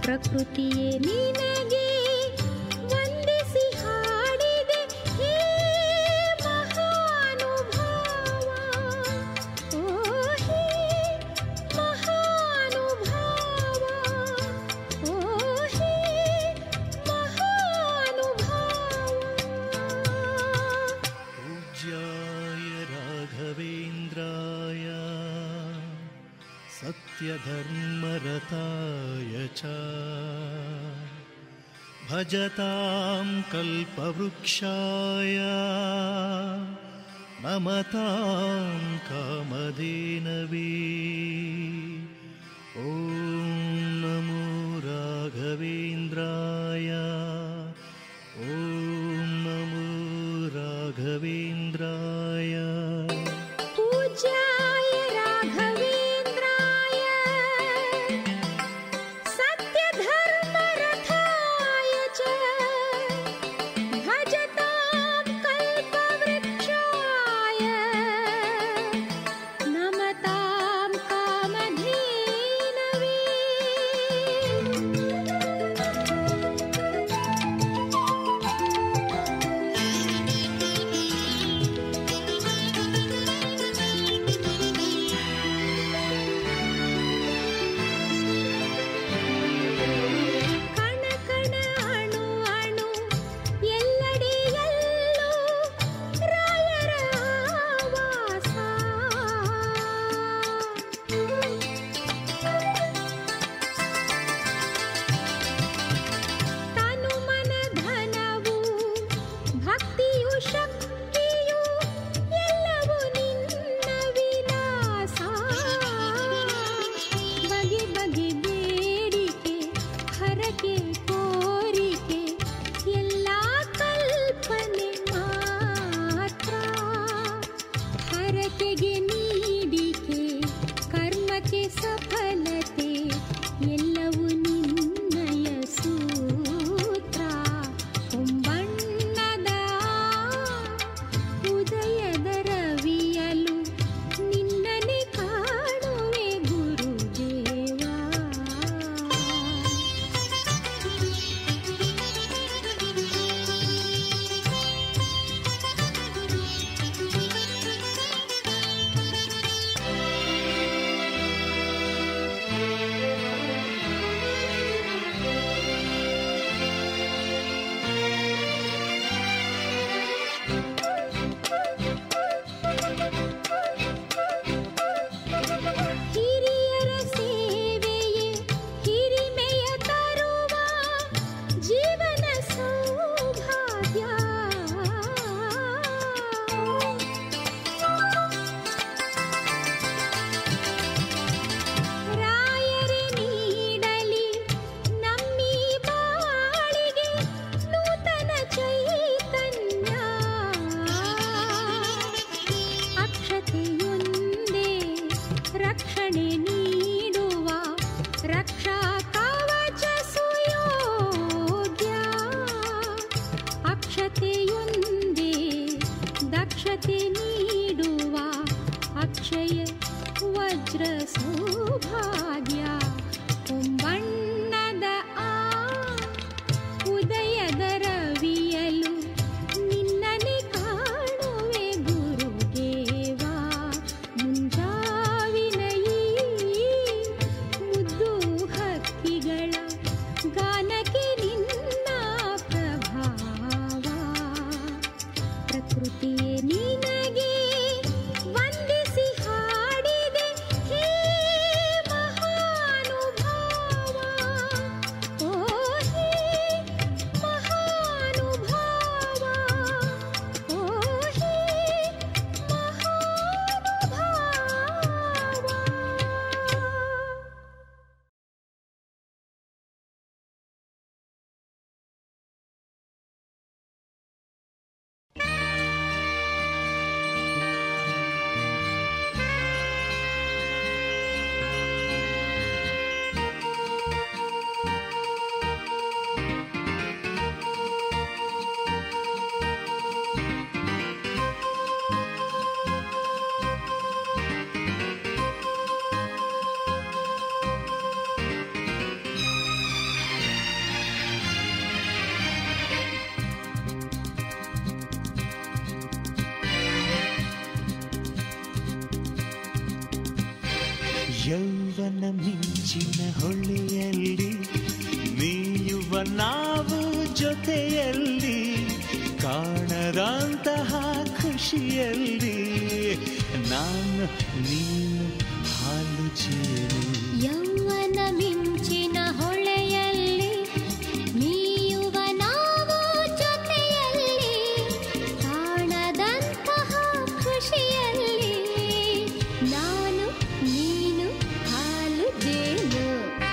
ಪ್ರಕೃತಿಯೇ ನಿನಗೆ ವಂದಿಸಿ ಹಾಡಿದೆ ಹೇ ಮಹಾನುಭಾವ ಓ ಹೇ ಮಹಾನುಭಾವ ಓ ಹೇ ಮಹಾನುಭಾವ पूज्याय राघवेन्द्राय सत्यधर्मरताय च भजतां कल्पवृक्षाय नमतां कामधेनवे ॐ नमो राघवेन्द्राय ॐ नमो राघवेन्द्राय पूज्याय राघवेन्द्राय सत्यधर्मरथाय च भजतां कल्पवृक्षाय नमतां कामधेनवे ಯೌವನ ಮಿಂಚಿನ ಹೊಳೆಯಲ್ಲಿ ನೀಯುವ ನಾವು ಜೊತೆಯಲ್ಲಿ ಕಾಣದಂತಹ ಖುಷಿಯಲ್ಲಿ ನಾನು ನೀನು ಹಾಲು ಜೇನು ಯೌವನ ಮಿಂಚಿನ ಹೊಳೆಯಲ್ಲಿ ಮೀಯುವ ನಾವು ಜೊತೆಯಲ್ಲಿ ಕಾಣದಂತಹ ಖುಷಿಯಲ್ಲಿ ನಾನು ನೀನು ಹಾಲು ಜೇನು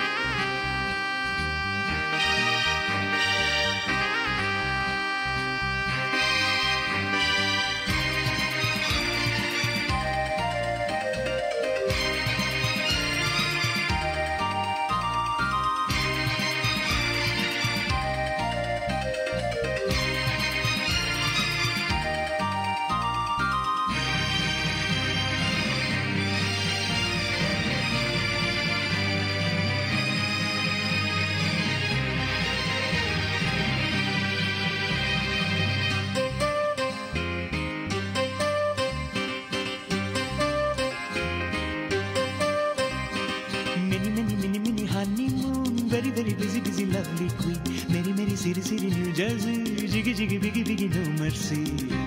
Many, many, many, many honeymoon. Very, very busy, busy, lovely queen. Many, many city, city, New Jersey. Jiggy, jiggy, biggy, biggy, no mercy.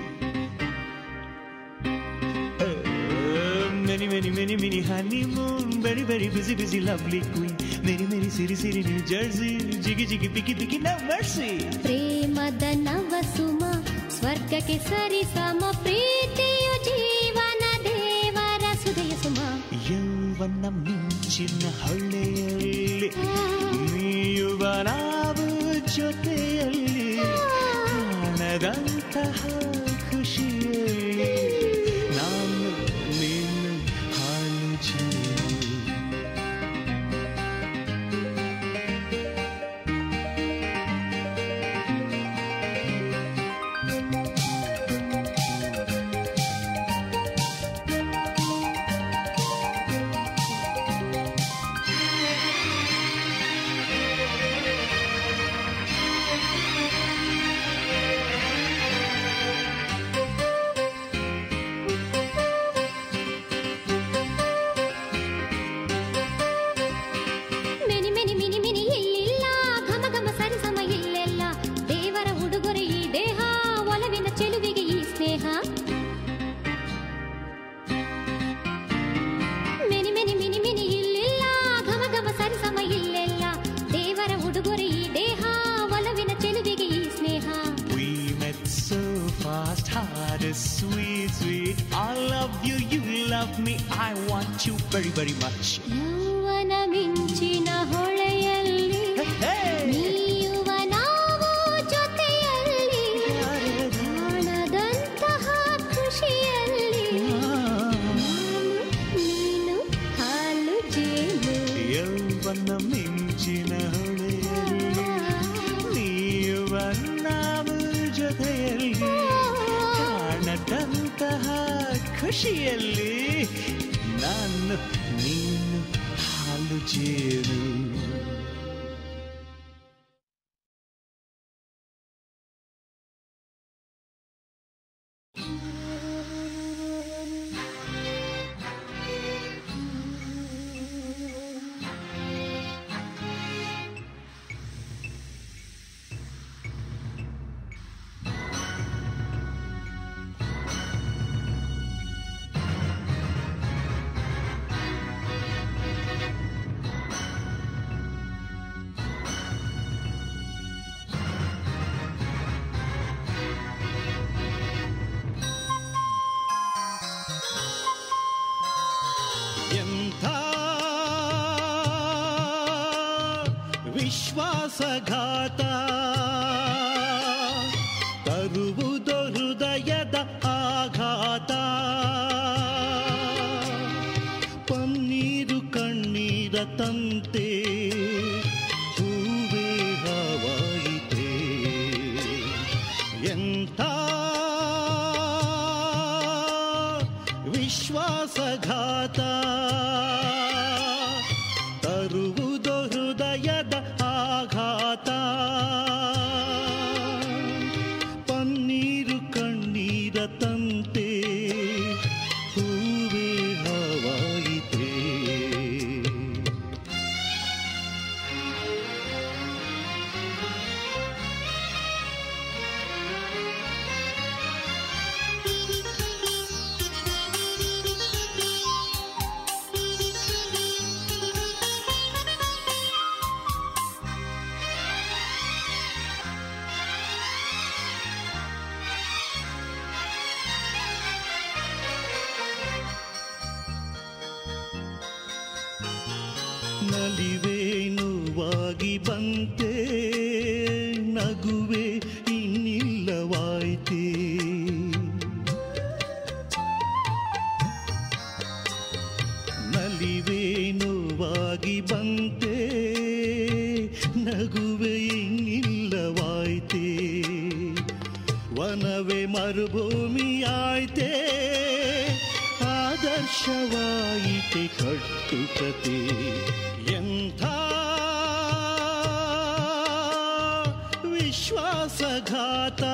Uh, many, many, many, many honeymoon. Very, very busy, busy, lovely queen. Many, many city, city, New Jersey. Jiggy, jiggy, biggy, biggy, no mercy. ಪ್ರೇಮದ ನವಸುಮ ಸ್ವರ್ಗಕ್ಕೆ ಸರಿಸಮ ಪ್ರೀತಿಯು ಜೀವನ ದೇವರ ಸುದಯ ಸುಮ ಯೌವನ ಮಿಂಚಿನ ಹೊಳೆಯಲ್ಲಿ ನೀಯುವ ನಾವು ಜೊತೆಯಲ್ಲಿ ಕಾಣದಂತಹ ಖುಷಿಯಲ್ಲಿ ನಾನು ನೀನು ಹಾಲು ಜೇನು ಮಿನಿ ಮಿನಿ ಮಿನಿ ಮಿನಿ ಇಲ್ಲಿಲ್ಲ ಘಮ ಘಮ ಸರಿಸಮ ಇಲ್ಲೆಲ್ಲ ದೇವರ ಉಡುಗೊರೆ ಈ ದೇಹ ಒಲವಿನ ಚೆಲುವಿಗೆ ಈ ಸ್ನೇಹ ಮಿನಿ ಮಿನಿ ಮಿನಿ ಮಿನಿ ಇಲ್ಲಿಲ್ಲ ಘಮ ಘಮ ಸರಿಸಮ ಇಲ್ಲೆಲ್ಲ ದೇವರ ಉಡುಗೊರೆ ಈ ದೇಹ ಒಲವಿನ ಚೆಲುವಿಗೆ ಈ ಸ್ನೇಹ We met so fast, heart is sweet, sweet. I love you, you love me. I want you very, very much. ಯೌವನ ಮಿಂಚಿನ ಹೊಳೆಯಲ್ಲಿ Hey! ನೀಯುವ ನಾವು ಜೊತೆಯಲ್ಲಿ ಕಾಣದಂತಹ ಖುಷಿಯಲ್ಲಿ ನಾನು ನೀನು ಹಾಲು ಜೇನು ಯೌವನ ಮಿಂಚಿನ ಹೊಳೆಯಲ್ಲಿ ನೀಯುವ ನಾವು ಜೊತೆಯಲ್ಲಿ ಕಾಣದಂತಹ ಖುಷಿಯಲ್ಲಿ ನಾನು ನೀನು ಹಾಲು ಜೇನು ಎಂಥ ವಿಶ್ವಾಸಘಾತ ತರುವುದೋ ಹೃದಯದ ಆಘಾತ ಪನ್ನೀರು ಕಣ್ಣೀರ ತಂತೆ ಹೂವೇ ಹವಾಯಿತೆ ಎಂಥ ವಿಶ್ವಾಸಘಾತ ತರುವುದೋ ಹೃದಯದ ಆಘಾತ ನಲಿವೇನುವಾಗಿ ಬಂತೆ ನಗುವೆ ಇನ್ನಿಲ್ಲವಾಯ್ತೇ ನಲಿವೇನುವಾಗಿ ಬಂತೆ ನಗುವೆ ಇನ್ನಿಲ್ಲವಾಯ್ತೇ ವನವೇ ಮರುಭೂಮಿಯಾಯ್ತೇ ಆದರ್ಶವಾಯಿತೆ ಕಟ್ಟುಕತೆ ಎಂಥ ವಿಶ್ವಾಸಘಾತ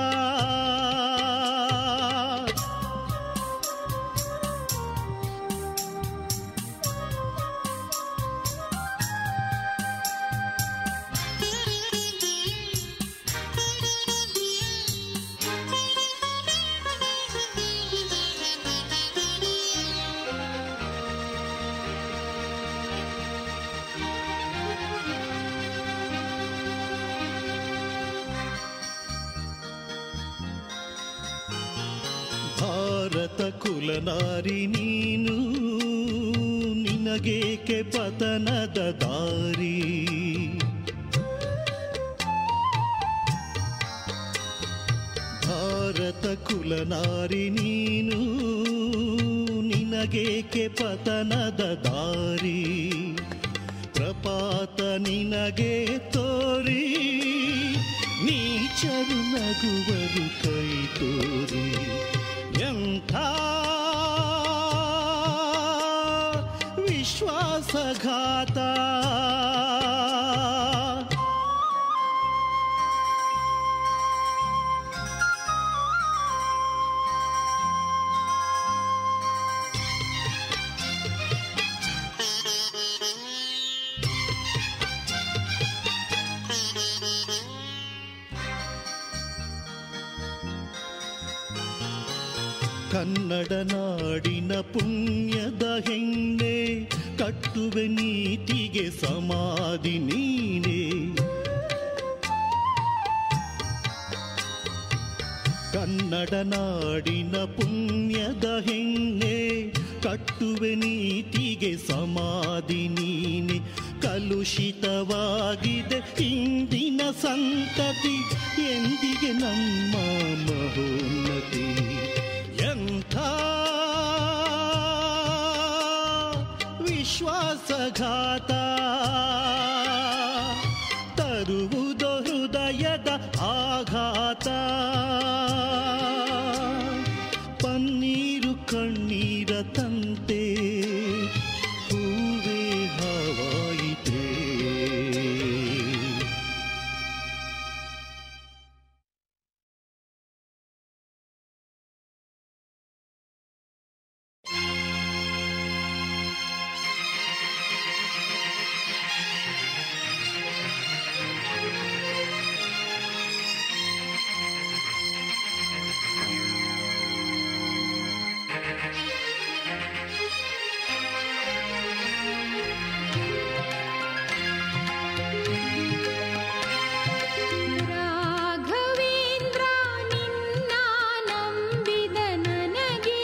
ಭಾರತ ಕುಲನಾರಿ ನೀನು ನಿನಗೇಕೆ ಪತನದ ದಾರಿ ಭಾರತ ಕುಲನಾರಿ ನೀನು ನಿನಗೇಕೆ ಪತನದ ದಾರಿ ಪ್ರಪಾತ ನಿನಗೆ ತೋರಿ ನೀಚರು ನಗುವರು ಕೈ ತೋರಿ ಎಂಥ ವಿಶ್ವಾಸಘಾತ ಕನ್ನಡ ನಾಡಿನ ಪುಣ್ಯದ ಹೆಣ್ಣೆ ಕಟ್ಟುವೆ ನೀತಿಗೆ ಸಮಾಧಿ ನೀನೆ ಕನ್ನಡ ನಾಡಿನ ಪುಣ್ಯದ ಹೆಣ್ಣೆ ಕಟ್ಟುವೆ ನೀತಿಗೆ ಸಮಾಧಿ ನೀನೆ ಕಲುಷಿತವಾಗಿದೆ ಇಂದಿನ ಸಂತತಿ ಎಂದಿಗೆ ನಮ್ಮ ಮಹೋನ್ನತಿ ಎಂಥ ವಿಶ್ವಾಸಘಾತ ತರುವುದೋ ಹೃದಯದ ಆಘಾತ ಪನ್ನೀರು ಕಣ್ಣೀರ ತಂತೆ ಹೂವೇ ಹವಾಯಿತೇ ರಾಘವೇಂದ್ರ ನಿನ್ನ ನಂಬಿದ ನನಗೆ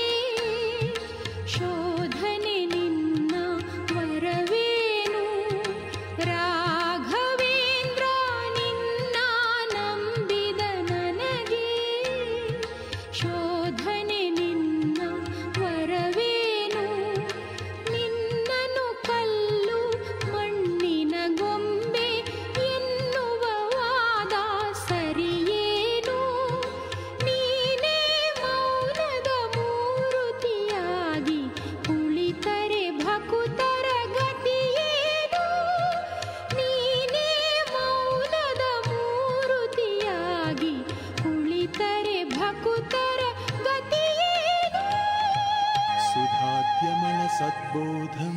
ಶೋಧನೆ ನಿನ್ನ ವರವೇನು ರಾಘವೇಂದ್ರ ನಿನ್ನ ನಂಬಿದ ನನಗೆ ಶೋಧನೆ ನಿನ್ನ ವರವೇನು ನಿನ್ನನು ಕಲ್ಲು ಮಣ್ಣಿನ ಗೊಂಬೆ ಎನ್ನುವ ವಾದ ಸರಿಯೇನು ನೀನೇ ಮೌನದ ಮೂರುತಿಯಾಗಿ ಕುಳಿತರೆ ಭಕುತರ ಗತಿಯೇನು ನೀನೇ ಮೌನದ ಮೂರುತಿಯಾಗಿ ಕುಳಿತರೆ ಭಕುತರ ಗತಿಯೇನು सुधाद्यमण सद्बोधम्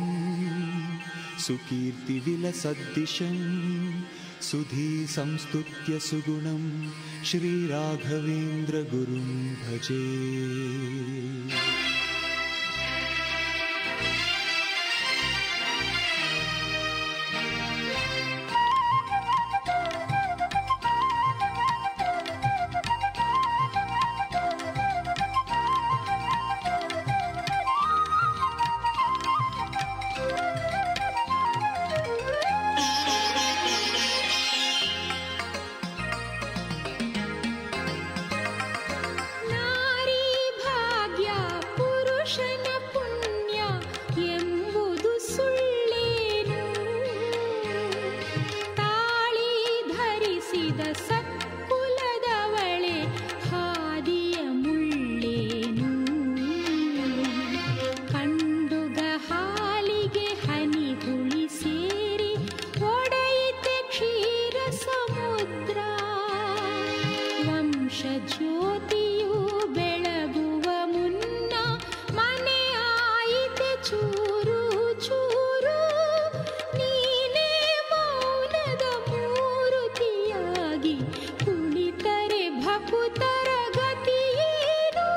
सुकीर्तिविलसद्दिशम् सुधी संस्तुत्य सुगुणं श्रीराघवेन्द्रगुरुं भजे ಸಾಗಿದ ಸತ್ಕುಲದವಳೆ ಹಾದಿಯ ಮುಳ್ಳೇನು ಕಂಡುಗ ಹಾಲಿಗೆ ಹನಿ ಹುಳಿ ಸೇರಿ ಒಡೆಯಿತೆ ಕ್ಷೀರ ಸಮುದ್ರ ವಂಶ ಜ್ಯೋತಿಯು ಬೆಳಗುವ ಮುನ್ನ ಮನೆ ಆಯಿತೆ ಚೂರು ಚೂರು ನೀನೇ ಮೌನದ ಮೂರುತಿಯಾಗಿ ಕುಳಿತರೆ ಭಕುತರ ಗತಿಯೇನು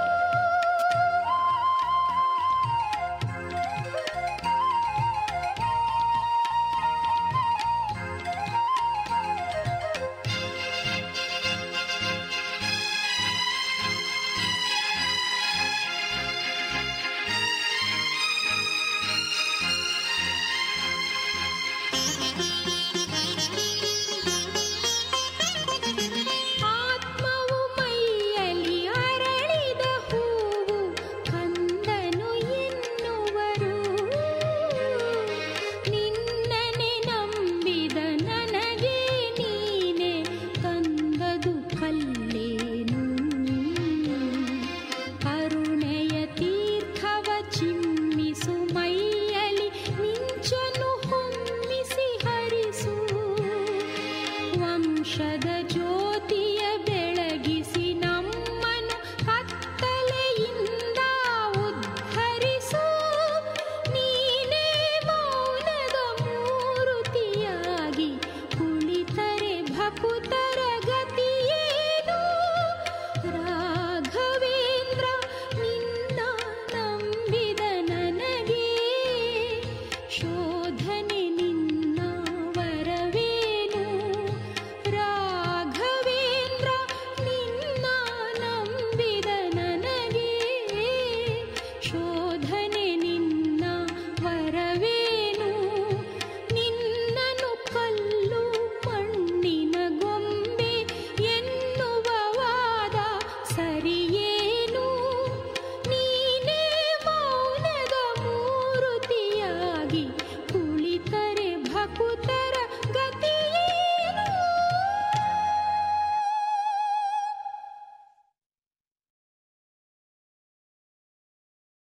ಆತ್ಮವು ಮೈಯಲ್ಲಿ ಅರಳಿದ ಹೂವು ಕಂದನು ಎನ್ನುವರು ನಿನ್ನನೆ ನಂಬಿದ ನನಗೆ ನೀನೆ ತಂದದು ಕಲ್ಲೇನು ಕರುಣೆಯ ತೀರ್ಥವ ಚಿಮ್ಮಿಸು ಮೈಯಲಿ ಮಿಂಚನು ಹೊಮ್ಮಿಸಿ ಹರಿಸು ವಂಶದ